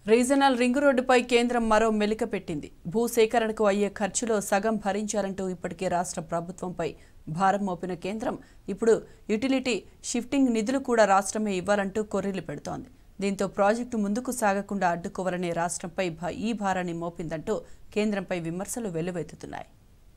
regional ring రోడ్డుపై కేంద్రం మరో మెలిక పెట్టింది భూసేకరణకు అయ్యే ఖర్చులో సగం భరించాలంటూ ఇప్పటికే రాష్ట్ర ప్రభుత్వంపై భారం మోపిన కేంద్రం ఇప్పుడు యుటిలిటీ షిఫ్టింగ్ నిధులు కూడా రాష్ట్రమే ఇవ్వాలంటూ కొర్రీలు పెడుతోంది దీంతో ప్రాజెక్టు ముందుకు సాగకుండా అడ్డుకోవాలనే రాష్ట్రంపై భా- ఈ భారాన్ని మోపిందంటూ కేంద్రంపై విమర్శలు వెల్లువెత్తుతున్నాయి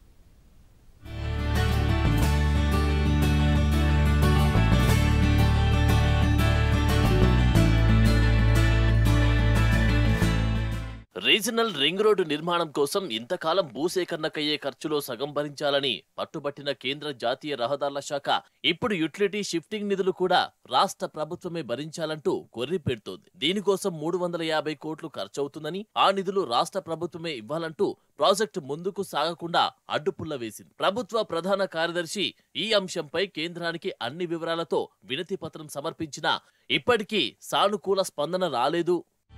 రీజనల్ రింగ్ రోడ్డు నిర్మాణం కోసం ఇంతకాలం భూసేకరణకయ్యే ఖర్చులో సగం భరించాలని పట్టుబట్టిన కేంద్ర జాతీయ రహదారుల శాఖ ఇప్పుడు యుటిలిటీ షిఫ్టింగ్ నిధులు కూడా రాష్ట్ర ప్రభుత్వమే భరించాలంటూ కొర్రి పెడుతోంది దీనికోసం మూడు వందల యాభై కోట్లు ఖర్చవుతుందని ఆ నిధులు రాష్ట్ర ప్రభుత్వమే ఇవ్వాలంటూ ప్రాజెక్టు ముందుకు సాగకుండా అడ్డుపుల్ల వేసింది ప్రభుత్వ ప్రధాన కార్యదర్శి ఈ అంశంపై కేంద్రానికి అన్ని వివరాలతో వినతి పత్రం సమర్పించినా ఇప్పటికీ సానుకూల స్పందన రాలేదు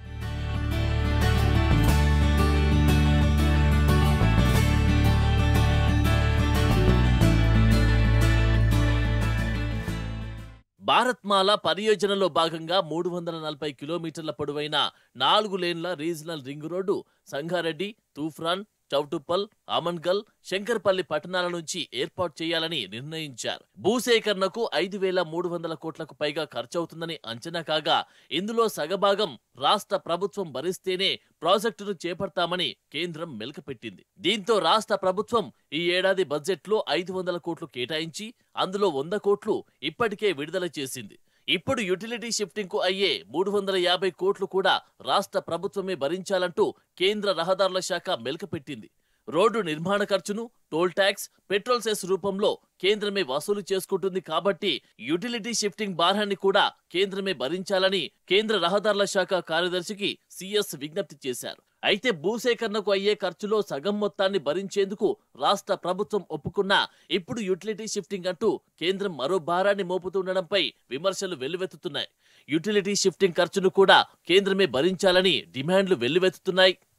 భారత్మాల పరియోజనలో భాగంగా మూడు వందల నలభై కిలోమీటర్ల పొడవైన నాలుగు లేన్ల regional ring road Sangareddy Toopran Choutuppal Amangal Shankarpally పట్టణాల నుంచి ఏర్పాటు చేయాలని నిర్ణయించారు భూసేకరణకు ఐదు వేల మూడు వందల కోట్లకు పైగా ఖర్చవుతుందని అంచనా కాగా ఇందులో సగభాగం రాష్ట్ర ప్రభుత్వం భరిస్తేనే ప్రాజెక్టును చేపడతామని కేంద్రం మెలకపెట్టింది దీంతో రాష్ట్ర ప్రభుత్వం ఈ ఏడాది బడ్జెట్లో ఐదు వందల కోట్లు కేటాయించి అందులో వంద కోట్లు ఇప్పటికే విడుదల చేసింది ఇప్పుడు యుటిలిటీ షిఫ్టింగ్ కు అయ్యే మూడు వందల యాభై కోట్లు కూడా రాష్ట్ర ప్రభుత్వమే భరించాలంటూ కేంద్ర రహదారుల శాఖ మెలకపెట్టింది రోడ్డు నిర్మాణ ఖర్చును టోల్ ట్యాక్స్ పెట్రోల్ సెస్ రూపంలో కేంద్రమే వసూలు చేసుకుంటుంది కాబట్టి యుటిలిటీ షిఫ్టింగ్ భారాన్ని కూడా కేంద్రమే భరించాలని కేంద్ర రహదారుల శాఖ కార్యదర్శికి సిఎస్ విజ్ఞప్తి చేశారు అయితే భూసేకరణకు అయ్యే ఖర్చులో సగం మొత్తాన్ని భరించేందుకు రాష్ట్ర ప్రభుత్వం ఒప్పుకున్నా ఇప్పుడు యుటిలిటీ షిఫ్టింగ్ అంటూ కేంద్రం మరో భారాన్ని మోపుతుండడంపై విమర్శలు వెల్లువెత్తుతున్నాయి యుటిలిటీ షిఫ్టింగ్ ఖర్చును కూడా కేంద్రమే భరించాలని డిమాండ్లు వెల్లువెత్తుతున్నాయి